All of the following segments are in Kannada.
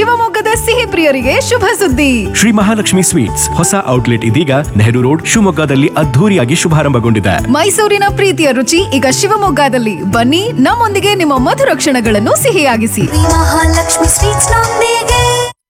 ಶಿವಮೊಗ್ಗದ ಸಿಹಿ ಪ್ರಿಯರಿಗೆ ಶುಭ ಸುದ್ದಿ ಶ್ರೀ ಮಹಾಲಕ್ಷ್ಮಿ ಸ್ವೀಟ್ಸ್ ಹೊಸ ಔಟ್ಲೆಟ್ ಇದೀಗ ನೆಹರು ರೋಡ್ ಶಿವಮೊಗ್ಗದಲ್ಲಿ ಅದ್ಧೂರಿಯಾಗಿ ಶುಭಾರಂಭಗೊಂಡಿದೆ ಮೈಸೂರಿನ ಪ್ರೀತಿಯ ರುಚಿ ಈಗ ಶಿವಮೊಗ್ಗದಲ್ಲಿ ಬನ್ನಿ ನಮ್ಮೊಂದಿಗೆ ನಿಮ್ಮ ಮಧುರ ಕ್ಷಣಗಳನ್ನು ಸಿಹಿಯಾಗಿಸಿ ಮಹಾಲಕ್ಷ್ಮಿ ಸ್ವೀಟ್ಸ್ ನೊಂದಿಗೆ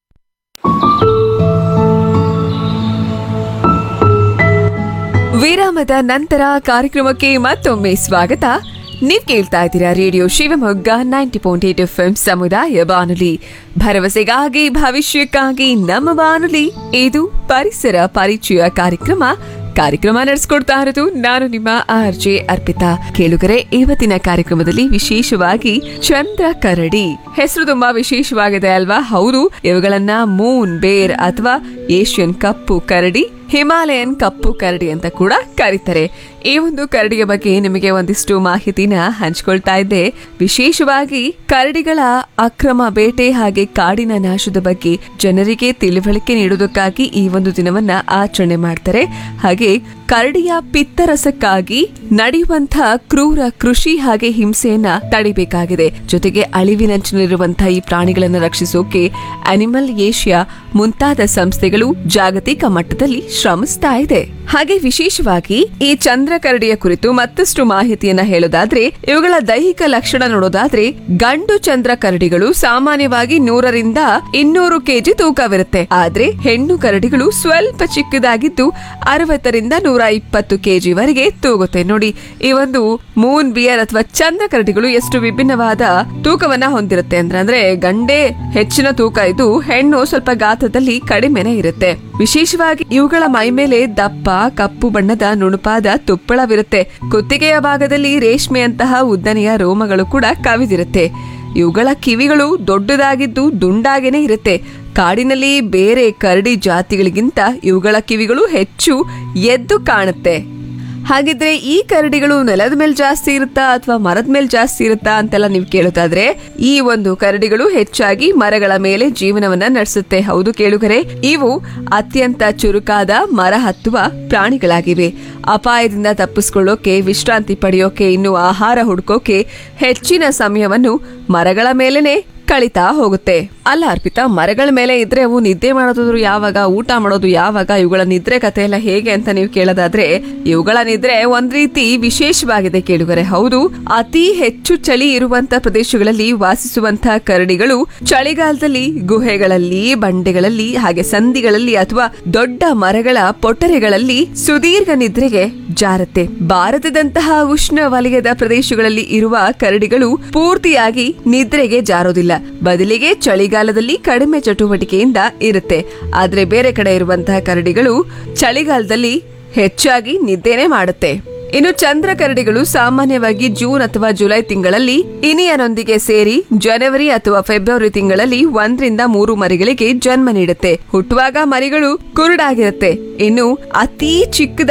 ವಿರಾಮದ ನಂತರ ಕಾರ್ಯಕ್ರಮಕ್ಕೆ ಮತ್ತೊಮ್ಮೆ ಸ್ವಾಗತ ನೀವ್ ಕೇಳ್ತಾ ಇದ್ದೀರಾ radio Shivamogga ninety point eight F M ಸಮುದಾಯ ಬಾನುಲಿ ಭರವಸೆಗಾಗಿ ಭವಿಷ್ಯಕ್ಕಾಗಿ ನಮ್ಮ ಬಾನುಲಿ ಇದು ಪರಿಸರ ಪರಿಚಯ ಕಾರ್ಯಕ್ರಮ ಕಾರ್ಯಕ್ರಮ ನಡೆಸ್ಕೊಡ್ತಾ ಇರೋದು ನಾನು ನಿಮ್ಮ ಆರ್ ಜೆ ಅರ್ಪಿತಾ ಕೇಳುಗರೆ ಇವತ್ತಿನ ಕಾರ್ಯಕ್ರಮದಲ್ಲಿ ವಿಶೇಷವಾಗಿ ಚಂದ್ರ ಕರಡಿ ಹೆಸರು ತುಂಬಾ ವಿಶೇಷವಾಗಿದೆ ಅಲ್ವಾ ಹೌದು ಇವುಗಳನ್ನ ಮೂನ್ ಬೇರ್ ಅಥವಾ ಏಷ್ಯನ್ ಕಪ್ಪು ಕರಡಿ ಹಿಮಾಲಯನ್ ಕಪ್ಪು ಕರಡಿ ಅಂತ ಕೂಡ ಕರೀತಾರೆ ಈ ಒಂದು ಕರಡಿಯ ಬಗ್ಗೆ ನಿಮಗೆ ಒಂದಿಷ್ಟು ಮಾಹಿತಿನ ಹಂಚ್ಕೊಳ್ತಾ ಇದ್ದೆ ವಿಶೇಷವಾಗಿ ಕರಡಿಗಳ ಅಕ್ರಮ ಬೇಟೆ ಹಾಗೆ ಕಾಡಿನ ನಾಶದ ಬಗ್ಗೆ ಜನರಿಗೆ ತಿಳುವಳಿಕೆ ನೀಡುವುದಕ್ಕಾಗಿ ಈ ಒಂದು ದಿನವನ್ನ ಆಚರಣೆ ಮಾಡ್ತಾರೆ ಹಾಗೆ ಕರಡಿಯ ಪಿತ್ತರಸಕ್ಕಾಗಿ ನಡೆಯುವಂತಹ ಕ್ರೂರ ಕೃಷಿ ಹಾಗೆ ಹಿಂಸೆಯನ್ನ ತಡಿಬೇಕಾಗಿದೆ ಜೊತೆಗೆ ಅಳಿವಿನಂಚಿನಲ್ಲಿರುವಂತಹ ಈ ಪ್ರಾಣಿಗಳನ್ನ ರಕ್ಷಿಸೋಕೆ ಅನಿಮಲ್ ಏಷ್ಯಾ ಮುಂತಾದ ಸಂಸ್ಥೆಗಳು ಜಾಗತಿಕ ಮಟ್ಟದಲ್ಲಿ ಶ್ರಮಿಸ್ತಾ ಇದೆ ಹಾಗೆ ವಿಶೇಷವಾಗಿ ಈ ಚಂದ್ರ ಕರಡಿಯ ಕುರಿತು ಮತ್ತಷ್ಟು ಮಾಹಿತಿಯನ್ನ ಹೇಳೋದಾದ್ರೆ ಇವುಗಳ ದೈಹಿಕ ಲಕ್ಷಣ ನೋಡೋದಾದ್ರೆ ಗಂಡು ಚಂದ್ರ ಕರಡಿಗಳು ಸಾಮಾನ್ಯವಾಗಿ ನೂರರಿಂದ ಇನ್ನೂರು ಕೆಜಿ ತೂಕವಿರುತ್ತೆ ಆದ್ರೆ ಹೆಣ್ಣು ಕರಡಿಗಳು ಸ್ವಲ್ಪ ಚಿಕ್ಕದಾಗಿದ್ದು ಅರವತ್ತರಿಂದ ನೂರ ಇಪ್ಪತ್ತು ಕೆಜಿ ವರೆಗೆ ತೂಗುತ್ತೆ ನೋಡಿ ಈ ಒಂದು ಮೂನ್ ಬಿಯರ್ ಅಥವಾ ಚಂದ್ರ ಕರಡಿಗಳು ಎಷ್ಟು ವಿಭಿನ್ನವಾದ ತೂಕವನ್ನ ಹೊಂದಿರುತ್ತೆ ಅಂದ್ರೆ ಅಂದ್ರೆ ಗಂಡೆ ಹೆಚ್ಚಿನ ತೂಕ ಇದು ಹೆಣ್ಣು ಸ್ವಲ್ಪ ಗಾತ್ರದಲ್ಲಿ ಕಡಿಮೆನೆ ಇರುತ್ತೆ ವಿಶೇಷವಾಗಿ ಇವುಗಳ ಮೈ ಮೇಲೆ ದಪ್ಪ ಕಪ್ಪು ಬಣ್ಣದ ನುಣುಪಾದ ತುಪ್ಪಳವಿರುತ್ತೆ ಕುತ್ತಿಗೆಯ ಭಾಗದಲ್ಲಿ ರೇಷ್ಮೆಯಂತಹ ಉದ್ದನೆಯ ರೋಮಗಳು ಕೂಡ ಕವಿದಿರುತ್ತೆ ಇವುಗಳ ಕಿವಿಗಳು ದೊಡ್ಡದಾಗಿದ್ದು ದುಂಡಾಗೇನೆ ಇರುತ್ತೆ ಕಾಡಿನಲ್ಲಿ ಬೇರೆ ಕರಡಿ ಜಾತಿಗಳಿಗಿಂತ ಇವುಗಳ ಕಿವಿಗಳು ಹೆಚ್ಚು ಎದ್ದು ಕಾಣುತ್ತೆ ಹಾಗಿದ್ರೆ ಈ ಕರಡಿಗಳು ನೆಲದ ಮೇಲೆ ಜಾಸ್ತಿ ಇರುತ್ತಾ ಅಥವಾ ಮರದ ಮೇಲೆ ಜಾಸ್ತಿ ಇರುತ್ತಾ ಅಂತೆಲ್ಲ ನೀವು ಕೇಳೋದಾದ್ರೆ ಈ ಒಂದು ಕರಡಿಗಳು ಹೆಚ್ಚಾಗಿ ಮರಗಳ ಮೇಲೆ ಜೀವನವನ್ನ ನಡೆಸುತ್ತೆ ಹೌದು ಕೇಳುಗರೆ ಇವು ಅತ್ಯಂತ ಚುರುಕಾದ ಮರ ಹತ್ತುವ ಪ್ರಾಣಿಗಳಾಗಿವೆ ಅಪಾಯದಿಂದ ತಪ್ಪಿಸ್ಕೊಳ್ಳೋಕೆ ವಿಶ್ರಾಂತಿ ಪಡೆಯೋಕೆ ಇನ್ನು ಆಹಾರ ಹುಡ್ಕೋಕೆ ಹೆಚ್ಚಿನ ಸಮಯವನ್ನು ಮರಗಳ ಮೇಲೆನೆ ಕಳಿತಾ ಹೋಗುತ್ತೆ ಅಲ್ಲ ಅರ್ಪಿತಾ ಮರಗಳ ಮೇಲೆ ಇದ್ರೆ ಅವು ನಿದ್ದೆ ಮಾಡೋದು ಯಾವಾಗ ಊಟ ಮಾಡೋದು ಯಾವಾಗ ಇವುಗಳ ನಿದ್ರೆ ಕತೆ ಎಲ್ಲ ಹೇಗೆ ಅಂತ ನೀವು ಕೇಳೋದಾದ್ರೆ ಇವುಗಳ ನಿದ್ರೆ ಒಂದ್ ರೀತಿ ವಿಶೇಷವಾಗಿದೆ ಕೇಳುಗರೆ ಹೌದು ಅತಿ ಹೆಚ್ಚು ಚಳಿ ಇರುವಂತ ಪ್ರದೇಶಗಳಲ್ಲಿ ವಾಸಿಸುವಂತಹ ಕರಡಿಗಳು ಚಳಿಗಾಲದಲ್ಲಿ ಗುಹೆಗಳಲ್ಲಿ ಬಂಡೆಗಳಲ್ಲಿ ಹಾಗೆ ಸಂದಿಗಳಲ್ಲಿ ಅಥವಾ ದೊಡ್ಡ ಮರಗಳ ಪೊಟರೆಗಳಲ್ಲಿ ಸುದೀರ್ಘ ನಿದ್ರೆಗೆ ಜಾರತ್ತೆ ಭಾರತದಂತಹ ಉಷ್ಣ ವಲಯದ ಪ್ರದೇಶಗಳಲ್ಲಿ ಇರುವ ಕರಡಿಗಳು ಪೂರ್ತಿಯಾಗಿ ನಿದ್ರೆಗೆ ಜಾರೋದಿಲ್ಲ ಬದಲಿಗೆ ಚಳಿಗಾಲದಲ್ಲಿ ಕಡಿಮೆ ಚಟುವಟಿಕೆಯಿಂದ ಇರುತ್ತೆ ಆದ್ರೆ ಬೇರೆ ಕಡೆ ಇರುವಂತಹ ಕರಡಿಗಳು ಚಳಿಗಾಲದಲ್ಲಿ ಹೆಚ್ಚಾಗಿ ನಿದ್ದೆನೆ ಮಾಡುತ್ತೆ ಇನ್ನು ಚಂದ್ರ ಕರಡಿಗಳು ಸಾಮಾನ್ಯವಾಗಿ ಜೂನ್ ಅಥವಾ ಜುಲೈ ತಿಂಗಳಲ್ಲಿ ಇನಿಯನೊಂದಿಗೆ ಸೇರಿ ಜನವರಿ ಅಥವಾ ಫೆಬ್ರವರಿ ತಿಂಗಳಲ್ಲಿ ಒಂದರಿಂದ ಮೂರು ಮರಿಗಳಿಗೆ ಜನ್ಮ ನೀಡುತ್ತೆ ಹುಟ್ಟುವಾಗ ಮರಿಗಳು ಕುರುಡಾಗಿರುತ್ತೆ ಇನ್ನು ಅತಿ ಚಿಕ್ಕದ